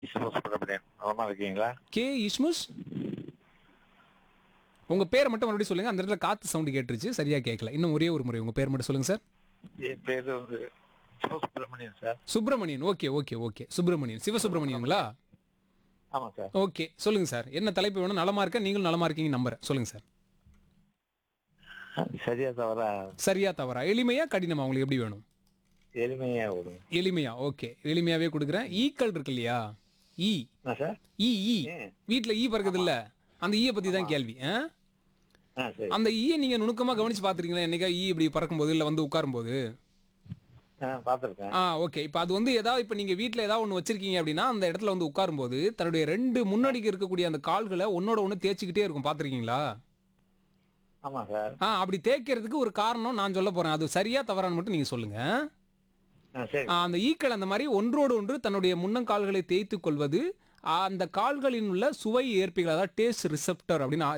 சிவசுப்ரமணியன் நலமா இருக்கீங்களா கே இஸ்முஸ் உங்க பேரை மட்டும் மறுபடியும் சொல்லுங்க அந்த இடத்துல காத்து சவுண்ட் கேட்டுருச்சு சரியா கேட்கல இன்னும் ஒரே ஒரு முறை உங்க பேர் மட்டும் சொல்லுங்க சார் என் பேரு வந்து Sivasubramanian sir Subramanian okay okay okay Subramanian சிவசுப்பிரமணியங்களா ஆமா சார் ஓகே சொல்லுங்க சார் என்ன தலைப்பு வேணும் நலமா இருக்க நீங்களும் நலமா இருக்கீங்க நம்புறேன் சொல்லுங்க சார் சரியா தவிர சரியா தவறா எளிமையா கடினமா உங்களுக்கு எப்படி வேணும் எளிமையா விடுங்க எளிமையா ஓகே எளிமையாவே கொடுக்குறேன் ஈக்கள் இருக்கு இல்லையா ஈ என்ன சார் ஈ ஈ ஏன்? வீட்ல ஈ பறக்குது இல்ல அந்த ஈயை பத்தி தான் கேள்வி ஆ? ஆ சரி அந்த ஈயை நீங்க நுணுக்கமா கவனிச்சு பாத்துருக்கீங்களா என்னைக்கா ஈ இப்படி பறக்கும்போது இல்ல வந்து உட்காரும்போது ஆ பார்த்துருக்கேன் ஆ ஓகே இப்போ அது வந்து ஏதாவது இப்போ நீங்கள் வீட்டில் ஏதாவது ஒன்று வச்சிருக்கீங்க அப்படின்னா அந்த இடத்துல வந்து உட்காரும்போது தன்னுடைய ரெண்டு முன்னாடிக்கு இருக்கக்கூடிய அந்த கால்களை ஒன்னோட ஒன்று தேய்ச்சிக்கிட்டே இருக்கும் பார்த்துருக்கீங்களா ஆமா சார் ஆ அப்படி தேய்க்கிறதுக்கு ஒரு காரணம் நான் சொல்ல போகிறேன் அது சரியா தவறான்னு மட்டும் நீங்கள் சொல்லுங்கள் ஆ சரி அந்த ஈக்கள் அந்த மாதிரி ஒன்றோடு ஒன்று தன்னுடைய முன்னங்கால்களை தேய்த்து கொள்வது ஆ, அந்த கால்களின் உள்ள சுவை ஏற்பிகள் அதாவது டேஸ்ட் ரிசெப்டர் அப்படின்னு